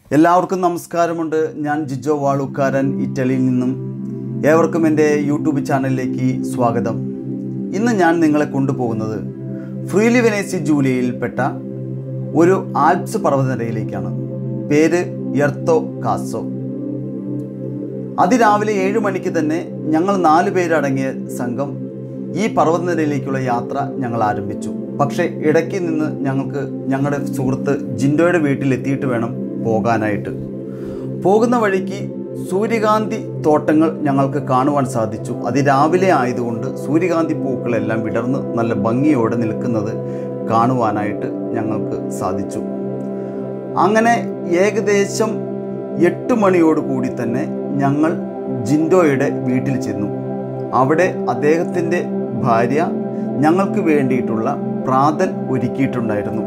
എല്ലാവർക്കും നമസ്കാരമുണ്ട് ഞാൻ ജിജോ വാളൂക്കാരൻ ഇറ്റലിയിൽ നിന്നും ഏവർക്കും എൻ്റെ യൂട്യൂബ് ചാനലിലേക്ക് സ്വാഗതം ഇന്ന് ഞാൻ നിങ്ങളെ കൊണ്ടുപോകുന്നത് ഫ്രീലി വെനേസി ജൂലിയയിൽപ്പെട്ട ഒരു ആൽപ്സ് പർവ്വതനിരയിലേക്കാണ് പേര് എർത്തോ കാസോ അതിരാവിലെ ഏഴ് മണിക്ക് തന്നെ ഞങ്ങൾ നാല് പേരടങ്ങിയ സംഘം ഈ പർവ്വതനിരയിലേക്കുള്ള യാത്ര ഞങ്ങൾ ആരംഭിച്ചു പക്ഷേ ഇടയ്ക്ക് നിന്ന് ഞങ്ങൾക്ക് ഞങ്ങളുടെ സുഹൃത്ത് ജിൻഡോയുടെ വീട്ടിലെത്തിയിട്ട് വേണം പോകാനായിട്ട് പോകുന്ന വഴിക്ക് സൂര്യകാന്തി തോട്ടങ്ങൾ ഞങ്ങൾക്ക് കാണുവാൻ സാധിച്ചു അതിരാവിലെ ആയതുകൊണ്ട് സൂര്യകാന്തി പൂക്കളെല്ലാം വിടർന്ന് നല്ല ഭംഗിയോടെ നിൽക്കുന്നത് കാണുവാനായിട്ട് ഞങ്ങൾക്ക് സാധിച്ചു അങ്ങനെ ഏകദേശം എട്ട് മണിയോട് കൂടി തന്നെ ഞങ്ങൾ ജിൻഡോയുടെ വീട്ടിൽ ചെന്നു അവിടെ അദ്ദേഹത്തിൻ്റെ ഭാര്യ ഞങ്ങൾക്ക് വേണ്ടിയിട്ടുള്ള പ്രാതൽ ഒരുക്കിയിട്ടുണ്ടായിരുന്നു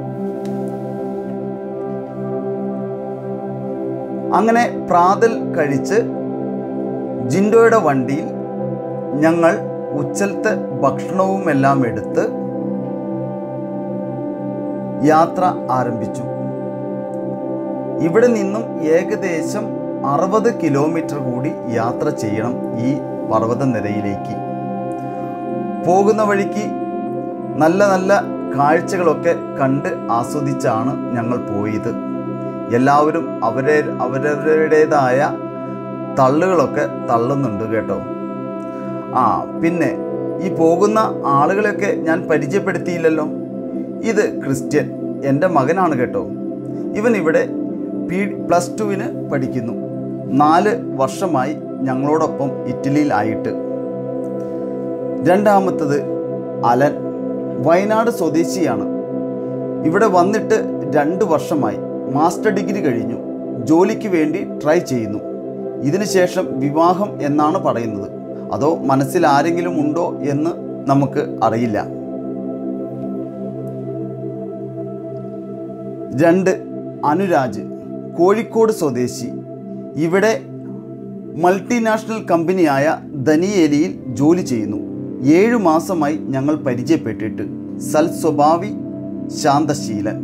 അങ്ങനെ പ്രാതൽ കഴിച്ച് ജിൻഡോയുടെ വണ്ടിയിൽ ഞങ്ങൾ ഉച്ചലത്തെ ഭക്ഷണവുമെല്ലാം എടുത്ത് യാത്ര ആരംഭിച്ചു ഇവിടെ നിന്നും ഏകദേശം അറുപത് കിലോമീറ്റർ കൂടി യാത്ര ചെയ്യണം ഈ പർവ്വതനിരയിലേക്ക് പോകുന്ന വഴിക്ക് നല്ല നല്ല കാഴ്ചകളൊക്കെ കണ്ട് ആസ്വദിച്ചാണ് ഞങ്ങൾ പോയത് എല്ലാവരും അവരെ അവരവരുടേതായ തള്ളുകളൊക്കെ തള്ളുന്നുണ്ട് കേട്ടോ ആ പിന്നെ ഈ പോകുന്ന ആളുകളെയൊക്കെ ഞാൻ പരിചയപ്പെടുത്തിയില്ലല്ലോ ഇത് ക്രിസ്ത്യൻ എൻ്റെ മകനാണ് കേട്ടോ ഇവൻ ഇവിടെ പി പ്ലസ് ടുവിന് പഠിക്കുന്നു നാല് വർഷമായി ഞങ്ങളോടൊപ്പം ഇറ്റലിയിൽ ആയിട്ട് രണ്ടാമത്തത് അലൻ വയനാട് സ്വദേശിയാണ് ഇവിടെ വന്നിട്ട് രണ്ട് വർഷമായി മാസ്റ്റർ ഡിഗ്രി കഴിഞ്ഞു ജോലിക്ക് വേണ്ടി ട്രൈ ചെയ്യുന്നു ഇതിനുശേഷം വിവാഹം എന്നാണ് പറയുന്നത് അതോ മനസ്സിൽ ആരെങ്കിലും ഉണ്ടോ എന്ന് നമുക്ക് അറിയില്ല രണ്ട് അനുരാജ് കോഴിക്കോട് സ്വദേശി ഇവിടെ മൾട്ടിനാഷണൽ കമ്പനിയായ ധനിയേലിയിൽ ജോലി ചെയ്യുന്നു ഏഴു മാസമായി ഞങ്ങൾ പരിചയപ്പെട്ടിട്ട് സൽസ്വഭാവി ശാന്തശീലൻ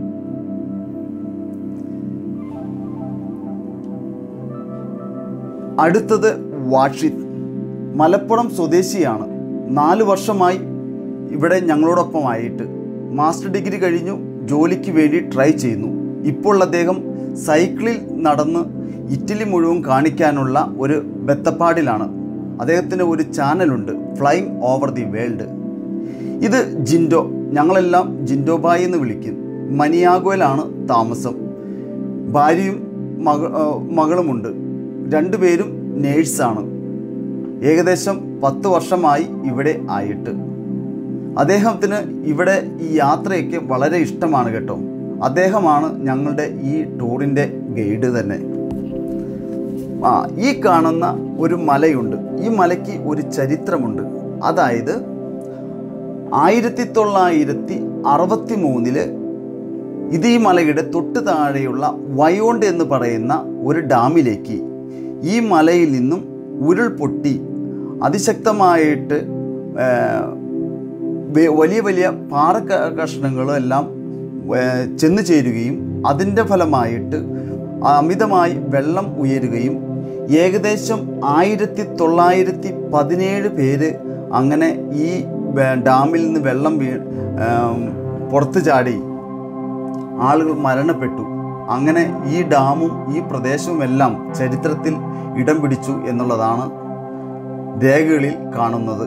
അടുത്തത് വാഷിദ് മലപ്പുറം സ്വദേശിയാണ് നാല് വർഷമായി ഇവിടെ ഞങ്ങളോടൊപ്പമായിട്ട് മാസ്റ്റർ ഡിഗ്രി കഴിഞ്ഞു ജോലിക്ക് വേണ്ടി ട്രൈ ചെയ്യുന്നു ഇപ്പോൾ അദ്ദേഹം സൈക്കിളിൽ നടന്ന് ഇറ്റലി മുഴുവൻ കാണിക്കാനുള്ള ഒരു ബെത്തപ്പാടിലാണ് അദ്ദേഹത്തിന് ഒരു ചാനലുണ്ട് ഫ്ലൈങ് ഓവർ ദി വേൾഡ് ഇത് ജിൻഡോ ഞങ്ങളെല്ലാം ജിൻഡോ ബായി എന്ന് വിളിക്കും മനിയാഗോയിലാണ് താമസം ഭാര്യയും മക ആ, മകളുമുണ്ട് രണ്ടുപേരും നേഴ്സാണ് ഏകദേശം പത്ത് വർഷമായി ഇവിടെ ആയിട്ട് അദ്ദേഹത്തിന് ഇവിടെ ഈ യാത്രയൊക്കെ വളരെ ഇഷ്ടമാണ് കേട്ടോ അദ്ദേഹമാണ് ഞങ്ങളുടെ ഈ ടൂറിൻ്റെ ഗൈഡ് തന്നെ ആ ഈ കാണുന്ന ഒരു മലയുണ്ട് ഈ മലയ്ക്ക് ഒരു ചരിത്രമുണ്ട് അതായത് ആയിരത്തി തൊള്ളായിരത്തി അറുപത്തി മൂന്നില് ഇത് ഈ മലയുടെ തൊട്ട് താഴെയുള്ള വയോണ്ട് എന്ന് പറയുന്ന ഒരു ഡാമിലേക്ക് ഈ മലയിൽ നിന്നും ഉരുൾപൊട്ടി അതിശക്തമായിട്ട് ആ, വെ- വലിയ വലിയ പാറ ക- കഷ്ണങ്ങളും എല്ലാം ഏ, ചെന്ന് ചേരുകയും അതിൻ്റെ ഫലമായിട്ട് അമിതമായി വെള്ളം ഉയരുകയും ഏകദേശം ആയിരത്തി തൊള്ളായിരത്തി പതിനേഴ് പേര് അങ്ങനെ ഈ വെ- ഡാമിൽ നിന്ന് വെള്ളം വീ ഏം, പുറത്ത് ചാടി ആളുകൾ മരണപ്പെട്ടു അങ്ങനെ ഈ ഡാമും ഈ പ്രദേശവും എല്ലാം ചരിത്രത്തിൽ ഇടം പിടിച്ചു എന്നുള്ളതാണ് രേഖകളിൽ കാണുന്നത്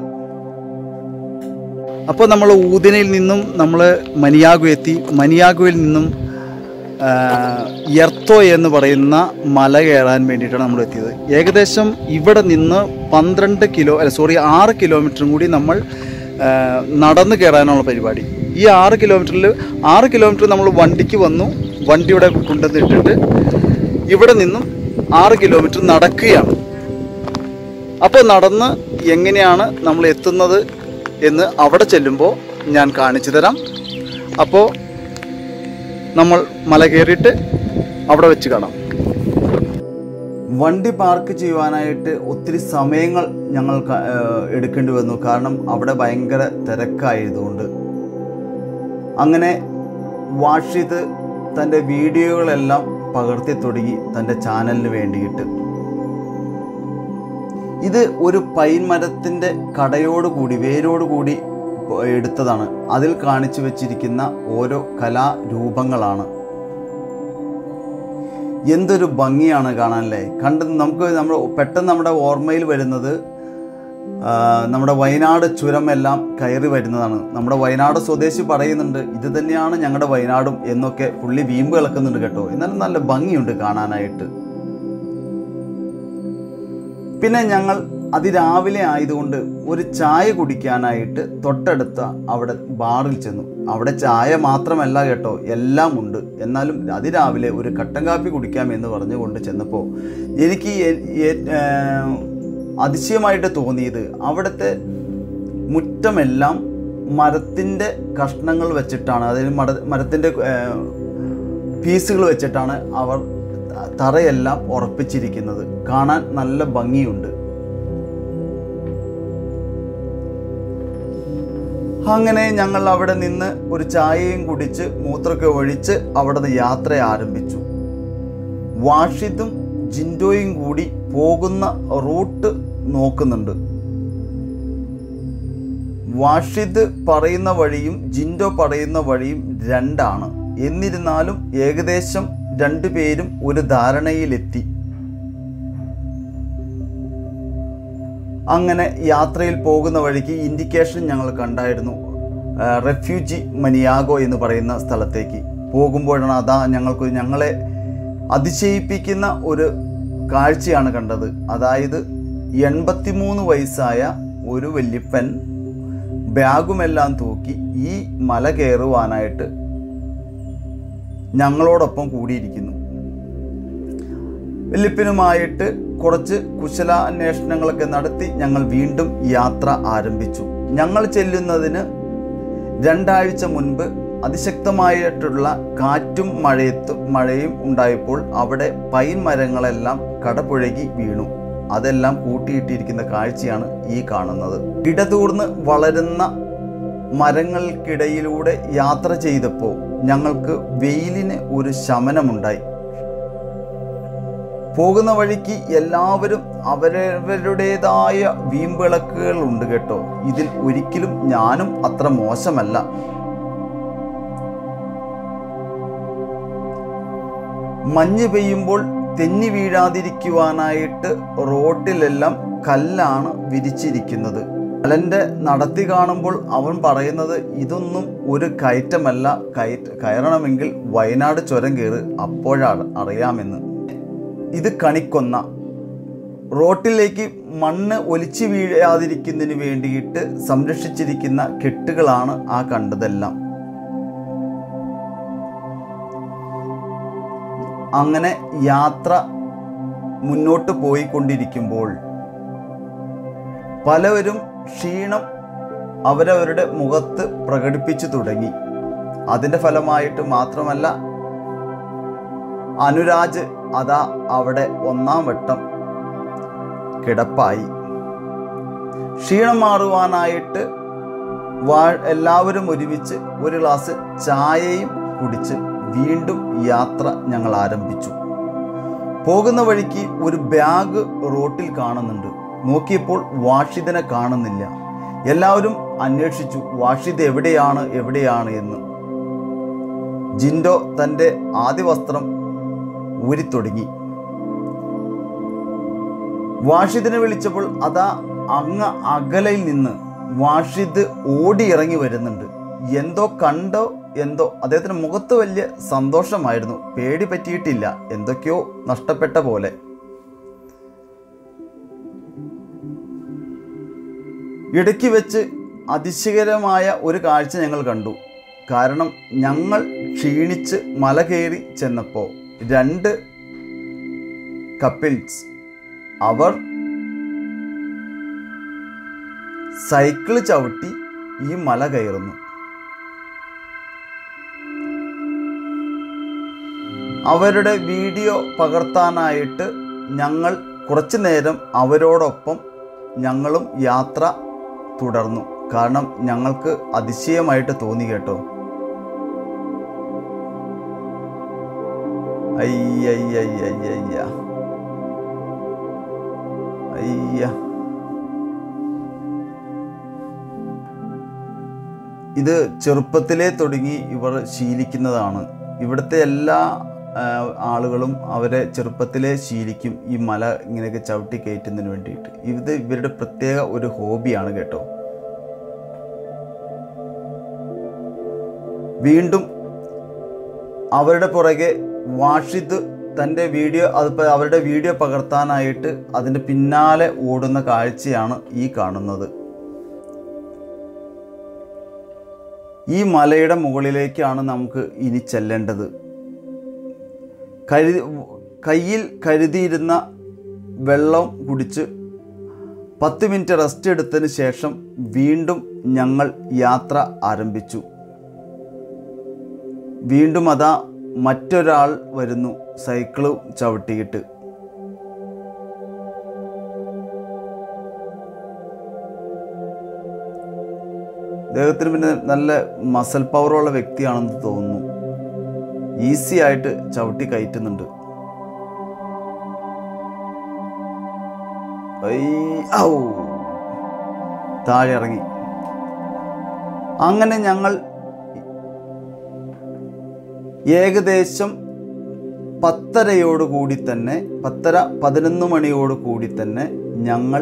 അപ്പോൾ നമ്മൾ ഊതിനയിൽ നിന്നും നമ്മൾ മനിയാഗു എത്തി മനിയാഗുവിൽ നിന്നും ആ, എർത്തോ എന്ന് പറയുന്ന മല കയറാൻ വേണ്ടിയിട്ടാണ് നമ്മൾ എത്തിയത് ഏകദേശം ഇവിടെ നിന്ന് പന്ത്രണ്ട് കിലോ അല്ല സോറി ആറ് കിലോമീറ്ററും കൂടി നമ്മൾ ആ, നടന്ന് കയറാനുള്ള പരിപാടി ഈ ആറ് കിലോമീറ്ററിൽ ആറ് കിലോമീറ്റർ നമ്മൾ വണ്ടിക്ക് വന്നു വണ്ടി ഇവിടെ കൊണ്ടുവന്നിട്ടിട്ട് ഇവിടെ നിന്നും ആറ് കിലോമീറ്റർ നടക്കുകയാണ് അപ്പോൾ നടന്ന് എങ്ങനെയാണ് നമ്മൾ എത്തുന്നത് എന്ന് അവിടെ ചെല്ലുമ്പോൾ ഞാൻ കാണിച്ചു തരാം അപ്പോൾ നമ്മൾ മല കയറിയിട്ട് അവിടെ വെച്ച് കാണാം വണ്ടി പാർക്ക് ചെയ്യുവാനായിട്ട് ഒത്തിരി സമയങ്ങൾ ഞങ്ങൾ ക- ഏഹ് എടുക്കേണ്ടി വന്നു കാരണം അവിടെ ഭയങ്കര തിരക്കായതുകൊണ്ട് അങ്ങനെ വാഷിത് തൻ്റെ വീഡിയോകളെല്ലാം പകർത്തി തുടങ്ങി തൻ്റെ ചാനലിന് വേണ്ടിയിട്ട് ഇത് ഒരു പൈൻ മരത്തിൻ്റെ കടയോടുകൂടി വേരോടുകൂടി എടുത്തതാണ് അതിൽ കാണിച്ചു വെച്ചിരിക്കുന്ന ഓരോ കലാരൂപങ്ങളാണ് എന്തൊരു ഭംഗിയാണ് കാണാനല്ലേ കണ്ട് നമുക്ക് നമ്മൾ പെട്ടെന്ന് നമ്മുടെ ഓർമ്മയിൽ വരുന്നത് ആ, നമ്മുടെ വയനാട് ചുരമെല്ലാം കയറി വരുന്നതാണ് നമ്മുടെ വയനാട് സ്വദേശി പറയുന്നുണ്ട് ഇത് തന്നെയാണ് ഞങ്ങളുടെ വയനാടും എന്നൊക്കെ പുള്ളി വീമ്പ് കിളക്കുന്നുണ്ട് കേട്ടോ എന്നാലും നല്ല ഭംഗിയുണ്ട് കാണാനായിട്ട് പിന്നെ ഞങ്ങൾ അതിരാവിലെ ആയതുകൊണ്ട് ഒരു ചായ കുടിക്കാനായിട്ട് തൊട്ടടുത്ത അവിടെ ബാറിൽ ചെന്നു അവിടെ ചായ മാത്രമല്ല കേട്ടോ എല്ലാം ഉണ്ട് എന്നാലും അതിരാവിലെ ഒരു കട്ടൻ കാപ്പി കുടിക്കാം എന്ന് പറഞ്ഞുകൊണ്ട് ചെന്നപ്പോൾ എനിക്ക് എ- എ- ഏർ അതിശയമായിട്ട് തോന്നിയത് അവിടുത്തെ മുറ്റമെല്ലാം മരത്തിൻ്റെ കഷ്ണങ്ങൾ വെച്ചിട്ടാണ് അതായത് മര മരത്തിൻ്റെ പീസുകൾ വെച്ചിട്ടാണ് അവർ തറയെല്ലാം ഉറപ്പിച്ചിരിക്കുന്നത് കാണാൻ നല്ല ഭംഗിയുണ്ട് അങ്ങനെ ഞങ്ങൾ അവിടെ നിന്ന് ഒരു ചായയും കുടിച്ച് മൂത്രമൊക്കെ ഒഴിച്ച് അവിടെ നിന്ന് യാത്ര ആരംഭിച്ചു വാഷിദും ജിൻഡോയും കൂടി പോകുന്ന റൂട്ട് നോക്കുന്നുണ്ട് വാഷിദ് പറയുന്ന വഴിയും ജിൻഡോ പറയുന്ന വഴിയും രണ്ടാണ് എന്നിരുന്നാലും ഏകദേശം രണ്ടുപേരും ഒരു ധാരണയിലെത്തി അങ്ങനെ യാത്രയിൽ പോകുന്ന വഴിക്ക് ഇൻഡിക്കേഷൻ ഞങ്ങൾ കണ്ടായിരുന്നു ആ, റെഫ്യൂജി മനിയാഗോ എന്ന് പറയുന്ന സ്ഥലത്തേക്ക് പോകുമ്പോഴാണ് അതാ ഞങ്ങൾക്ക് ഞങ്ങളെ അതിശയിപ്പിക്കുന്ന ഒരു കാഴ്ചയാണ് കണ്ടത് അതായത് എൺപത്തിമൂന്ന് വയസ്സായ ഒരു വല്യപ്പൻ ബാഗുമെല്ലാം തൂക്കി ഈ മല കയറുവാനായിട്ട് ഞങ്ങളോടൊപ്പം കൂടിയിരിക്കുന്നു വല്യപ്പനുമായിട്ട് കുറച്ച് കുശലാന്വേഷണങ്ങളൊക്കെ നടത്തി ഞങ്ങൾ വീണ്ടും യാത്ര ആരംഭിച്ചു ഞങ്ങൾ ചെല്ലുന്നതിന് രണ്ടാഴ്ച മുൻപ് അതിശക്തമായിട്ടുള്ള കാറ്റും മഴയത്തും മഴയും ഉണ്ടായപ്പോൾ അവിടെ പൈൻ മരങ്ങളെല്ലാം കടപുഴകി വീണു അതെല്ലാം കൂട്ടിയിട്ടിരിക്കുന്ന കാഴ്ചയാണ് ഈ കാണുന്നത് ഇടതൂർന്ന് വളരുന്ന മരങ്ങൾക്കിടയിലൂടെ യാത്ര ചെയ്തപ്പോൾ ഞങ്ങൾക്ക് വെയിലിന് ഒരു ശമനമുണ്ടായി പോകുന്ന വഴിക്ക് എല്ലാവരും അവരവരുടേതായ വീമ്പിളക്കുകൾ ഉണ്ട് കേട്ടോ ഇതിൽ ഒരിക്കലും ഞാനും അത്ര മോശമല്ല മഞ്ഞ് പെയ്യുമ്പോൾ തെന്നി വീഴാതിരിക്കുവാനായിട്ട് റോട്ടിലെല്ലാം കല്ലാണ് വിരിച്ചിരിക്കുന്നത് കലൻ്റെ നടത്തി കാണുമ്പോൾ അവൻ പറയുന്നത് ഇതൊന്നും ഒരു കയറ്റമല്ല കയറ്റ കയറണമെങ്കിൽ വയനാട് ചുരം കയറ് അപ്പോഴാണ് അറിയാമെന്ന് ഇത് കണിക്കൊന്ന റോട്ടിലേക്ക് മണ്ണ് ഒലിച്ചു വീഴാതിരിക്കുന്നതിന് വേണ്ടിയിട്ട് സംരക്ഷിച്ചിരിക്കുന്ന കെട്ടുകളാണ് ആ കണ്ടതെല്ലാം അങ്ങനെ യാത്ര മുന്നോട്ട് പോയിക്കൊണ്ടിരിക്കുമ്പോൾ പലവരും ക്ഷീണം അവരവരുടെ മുഖത്ത് പ്രകടിപ്പിച്ചു തുടങ്ങി അതിൻ്റെ ഫലമായിട്ട് മാത്രമല്ല അനുരാജ് അതാ അവിടെ ഒന്നാം വട്ടം കിടപ്പായി ക്ഷീണം മാറുവാനായിട്ട് വാ എല്ലാവരും ഒരുമിച്ച് ഒരു ഗ്ലാസ് ചായയും കുടിച്ച് വീണ്ടും യാത്ര ഞങ്ങൾ ആരംഭിച്ചു പോകുന്ന വഴിക്ക് ഒരു ബാഗ് റോട്ടിൽ കാണുന്നുണ്ട് നോക്കിയപ്പോൾ വാഷിദിനെ കാണുന്നില്ല എല്ലാവരും അന്വേഷിച്ചു വാഷിദ് എവിടെയാണ് എവിടെയാണ് എന്ന് ജിൻഡോ തൻ്റെ ആദ്യ വസ്ത്രം ഊരിത്തുടങ്ങി വാഷിദിനെ വിളിച്ചപ്പോൾ അതാ അങ്ങ് അകലയിൽ നിന്ന് വാഷിദ് ഓടിയിറങ്ങി വരുന്നുണ്ട് എന്തോ കണ്ടോ എന്തോ അദ്ദേഹത്തിന് മുഖത്ത് വലിയ സന്തോഷമായിരുന്നു പേടി പറ്റിയിട്ടില്ല എന്തൊക്കെയോ നഷ്ടപ്പെട്ട പോലെ ഇടയ്ക്ക് വെച്ച് അതിശയകരമായ ഒരു കാഴ്ച ഞങ്ങൾ കണ്ടു കാരണം ഞങ്ങൾ ക്ഷീണിച്ച് മല കയറി ചെന്നപ്പോൾ രണ്ട് കപ്പിൾസ് അവർ സൈക്കിൾ ചവിട്ടി ഈ മല കയറുന്നു അവരുടെ വീഡിയോ പകർത്താനായിട്ട് ഞങ്ങൾ കുറച്ചു നേരം അവരോടൊപ്പം ഞങ്ങളും യാത്ര തുടർന്നു കാരണം ഞങ്ങൾക്ക് അതിശയമായിട്ട് തോന്നി കേട്ടോ അയ്യയ്യയ്യയ്യ അയ്യ ഇത് ചെറുപ്പത്തിലേ തുടങ്ങി ഇവർ ശീലിക്കുന്നതാണ് ഇവിടുത്തെ എല്ലാ ആ, ആളുകളും അവരെ ചെറുപ്പത്തിലേ ശീലിക്കും ഈ മല ഇങ്ങനെയൊക്കെ ചവിട്ടി കയറ്റുന്നതിന് വേണ്ടിയിട്ട് ഇത് ഇവരുടെ പ്രത്യേക ഒരു ഹോബിയാണ് കേട്ടോ വീണ്ടും അവരുടെ പുറകെ വാഷിദ് തൻ്റെ വീഡിയോ അതിപ്പോൾ അവരുടെ വീഡിയോ പകർത്താനായിട്ട് അതിൻ്റെ പിന്നാലെ ഓടുന്ന കാഴ്ചയാണ് ഈ കാണുന്നത് ഈ മലയുടെ മുകളിലേക്കാണ് നമുക്ക് ഇനി ചെല്ലേണ്ടത് കരു കയ്യിൽ കരുതിയിരുന്ന വെള്ളം കുടിച്ച് പത്ത് മിനിറ്റ് റെസ്റ്റ് എടുത്തതിന് ശേഷം വീണ്ടും ഞങ്ങൾ യാത്ര ആരംഭിച്ചു വീണ്ടും അതാ മറ്റൊരാൾ വരുന്നു സൈക്കിള് ചവിട്ടിയിട്ട് അദ്ദേഹത്തിന് പിന്നെ നല്ല മസൽ പവറുള്ള വ്യക്തിയാണെന്ന് തോന്നുന്നു ഈസി ആയിട്ട് ചവിട്ടി കയറ്റുന്നുണ്ട് ഐ, ഔ. താഴെ ഇറങ്ങി അങ്ങനെ ഞങ്ങൾ ഏകദേശം പത്തരയോടുകൂടി തന്നെ പത്തര പതിനൊന്ന് മണിയോട് കൂടി തന്നെ ഞങ്ങൾ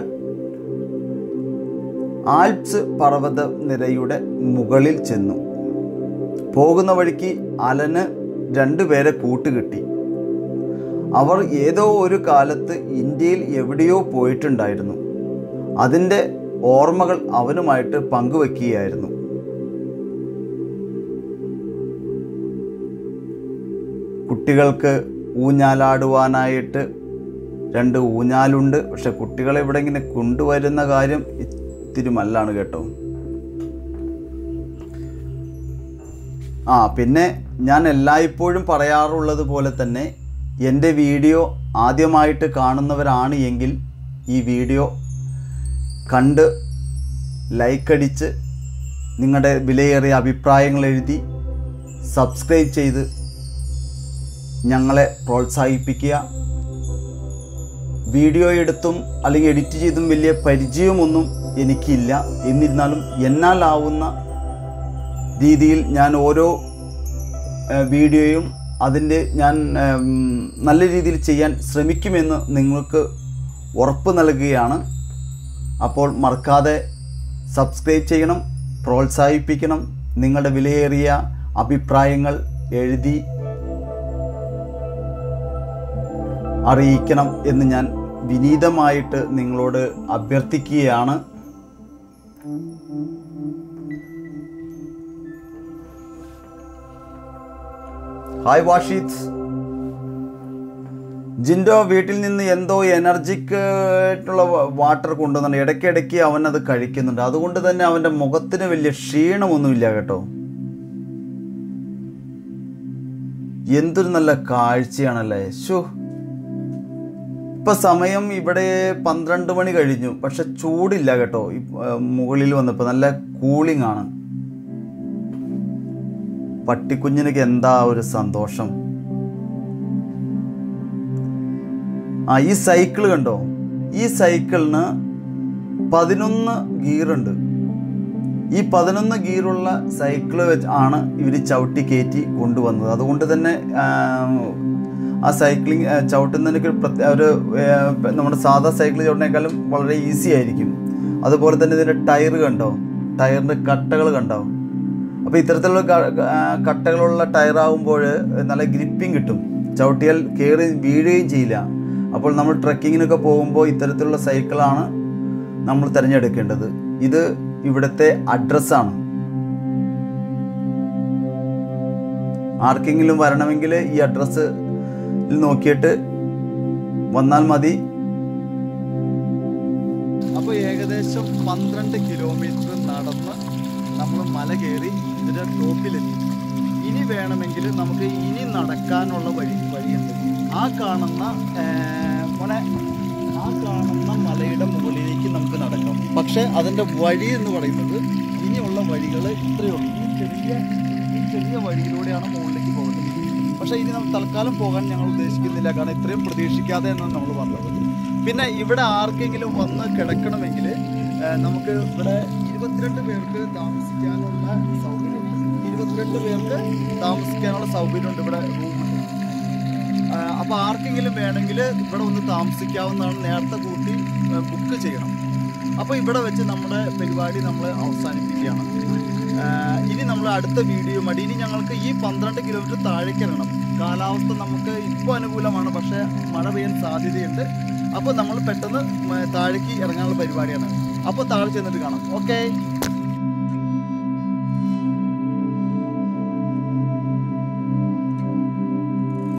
ആൽപ്സ് പർവ്വത നിരയുടെ മുകളിൽ ചെന്നു പോകുന്ന വഴിക്ക് അലന് രണ്ടുപേരെ കൂട്ടുകിട്ടി അവർ ഏതോ ഒരു കാലത്ത് ഇന്ത്യയിൽ എവിടെയോ പോയിട്ടുണ്ടായിരുന്നു അതിൻ്റെ ഓർമ്മകൾ അവനുമായിട്ട് പങ്കുവെക്കുകയായിരുന്നു കുട്ടികൾക്ക് ഊഞ്ഞാലാടുവാനായിട്ട് രണ്ട് ഊഞ്ഞാലുണ്ട് പക്ഷെ കുട്ടികളെ ഇവിടെ ഇങ്ങനെ കൊണ്ടുവരുന്ന കാര്യം ഇത്തിരി മല്ലാണ് കേട്ടോ ആ പിന്നെ ഞാൻ എല്ലായ്പ്പോഴും പറയാറുള്ളത് പോലെ തന്നെ എൻ്റെ വീഡിയോ ആദ്യമായിട്ട് കാണുന്നവരാണ് എങ്കിൽ ഈ വീഡിയോ കണ്ട് ലൈക്കടിച്ച് നിങ്ങളുടെ വിലയേറിയ അഭിപ്രായങ്ങൾ എഴുതി സബ്സ്ക്രൈബ് ചെയ്ത് ഞങ്ങളെ പ്രോത്സാഹിപ്പിക്കുക വീഡിയോ എടുത്തും അല്ലെങ്കിൽ എഡിറ്റ് ചെയ്തും വലിയ പരിചയമൊന്നും എനിക്കില്ല എന്നിരുന്നാലും എന്നാലാവുന്ന രീതിയിൽ ഞാൻ ഓരോ ഏഹ്, വീഡിയോയും അതിൻ്റെ ഞാൻ ഏം, നല്ല രീതിയിൽ ചെയ്യാൻ ശ്രമിക്കുമെന്ന് നിങ്ങൾക്ക് ഉറപ്പ് നൽകുകയാണ് അപ്പോൾ മറക്കാതെ സബ്സ്ക്രൈബ് ചെയ്യണം പ്രോത്സാഹിപ്പിക്കണം നിങ്ങളുടെ വിലയേറിയ അഭിപ്രായങ്ങൾ എഴുതി അറിയിക്കണം എന്ന് ഞാൻ വിനീതമായിട്ട് നിങ്ങളോട് അഭ്യർത്ഥിക്കുകയാണ് ഹായ് വാഷിദ് ജിൻഡോ വീട്ടിൽ നിന്ന് എന്തോ എനർജിക്ക് ആയിട്ടുള്ള വാട്ടർ കൊണ്ടുവന്നുണ്ട് ഇടയ്ക്കിടയ്ക്ക് അവൻ അത് കഴിക്കുന്നുണ്ട് അതുകൊണ്ട് തന്നെ അവൻ്റെ മുഖത്തിന് വലിയ ക്ഷീണമൊന്നുമില്ല കേട്ടോ എന്തൊരു നല്ല കാഴ്ചയാണല്ലേ ശോ ഇപ്പൊ സമയം ഇവിടെ പന്ത്രണ്ട് മണി കഴിഞ്ഞു പക്ഷെ ചൂടില്ല കേട്ടോ ഈ, ആ, മുകളിൽ വന്നപ്പോൾ നല്ല കൂളിംഗ് ആണ് പട്ടിക്കുഞ്ഞിനൊക്കെ എന്താ ഒരു സന്തോഷം ആ ഈ സൈക്കിൾ കണ്ടോ ഈ സൈക്കിളിന് പതിനൊന്ന് ഗിയറുണ്ട് ഈ പതിനൊന്ന് ഗിയറുള്ള സൈക്കിൾ വെച്ച് ആണ് ഇവർ ചവിട്ടി കയറ്റി കൊണ്ടുവന്നത് അതുകൊണ്ട് തന്നെ ആ, ആ സൈക്ലിംഗ് ആ, ചവിട്ടുന്നതിനൊക്കെ ഒരു പ്രത്യേക ഒരു ആ, നമ്മുടെ സാധാ സൈക്കിൾ ചവിട്ടിനേക്കാളും വളരെ ഈസി ആയിരിക്കും അതുപോലെ തന്നെ ഇതിൻ്റെ ടയർ കണ്ടോ ടയറിൻ്റെ കട്ടകൾ കണ്ടോ അപ്പോൾ ഇത്തരത്തിലുള്ള ക- ക- ആ, കട്ടകളുള്ള ടയറാകുമ്പോൾ നല്ല ഗ്രിപ്പിംഗ് കിട്ടും ചവിട്ടിയാൽ കയറി വീഴുകയും ചെയ്യില്ല അപ്പോൾ നമ്മൾ ട്രക്കിങ്ങിനൊക്കെ പോകുമ്പോൾ ഇത്തരത്തിലുള്ള സൈക്കിളാണ് നമ്മൾ തിരഞ്ഞെടുക്കേണ്ടത് ഇത് ഇവിടുത്തെ അഡ്രസ്സാണ് ആർക്കെങ്കിലും വരണമെങ്കിൽ ഈ അഡ്രസ്സ് നോക്കിയിട്ട് വന്നാൽ മതി അപ്പോൾ ഏകദേശം പന്ത്രണ്ട് കിലോമീറ്റർ നടന്ന് നമ്മൾ മല കയറി ഇതിൻ്റെ ടോപ്പിലെത്തി ഇനി വേണമെങ്കിൽ നമുക്ക് ഇനി നടക്കാനുള്ള വഴി വഴിയുണ്ട് ആ കാണുന്ന ഏ, മോനെ ആ കാണുന്ന മലയുടെ മുകളിലേക്ക് നമുക്ക് നടക്കാം പക്ഷേ അതിൻ്റെ വഴി എന്ന് പറയുന്നത് ഇനിയുള്ള വഴികൾ ഇത്രയേ ഉള്ളൂ ഈ ചെറിയ ഈ ചെറിയ വഴിയിലൂടെയാണ് മുകളിലേക്ക് പോകുന്നത് പക്ഷേ ഇനി നമ്മൾ തൽക്കാലം പോകാൻ ഞങ്ങൾ ഉദ്ദേശിക്കുന്നില്ല കാരണം ഇത്രയും പ്രതീക്ഷിക്കാതെ എന്നാണ് നമ്മൾ പറഞ്ഞത് പിന്നെ ഇവിടെ ആർക്കെങ്കിലും വന്ന് കിടക്കണമെങ്കിൽ ഏഹ്, നമുക്ക് ഇവിടെ ഇരുപത്തിരണ്ട് പേർക്ക് താമസിക്കാനുള്ള സൗകര്യമുണ്ട് ഇരുപത്തിരണ്ട് പേർക്ക് താമസിക്കാനുള്ള സൗകര്യമുണ്ട് ഇവിടെ റൂമുണ്ട് അപ്പോൾ ആർക്കെങ്കിലും വേണമെങ്കിൽ ഇവിടെ ഒന്ന് താമസിക്കാവുന്നതാണ് നേരത്തെ കൂട്ടി ബുക്ക് ചെയ്യണം അപ്പോൾ ഇവിടെ വെച്ച് നമ്മുടെ പരിപാടി നമ്മൾ അവസാനിപ്പിക്കുകയാണ് ആഹ് ഇനി നമ്മൾ അടുത്ത വീഡിയോ മതി ഇനി ഞങ്ങൾക്ക് ഈ പന്ത്രണ്ട് കിലോമീറ്റർ താഴേക്ക് ഇറങ്ങണം കാലാവസ്ഥ നമുക്ക് ഇപ്പോൾ അനുകൂലമാണ് പക്ഷേ മഴ പെയ്യാൻ സാധ്യതയുണ്ട് അപ്പോൾ നമ്മൾ പെട്ടെന്ന് മ- താഴേക്ക് ഇറങ്ങാനുള്ള പരിപാടിയാണ് അപ്പോൾ താഴെ ചെന്നിട്ട് കാണാം ഓക്കെ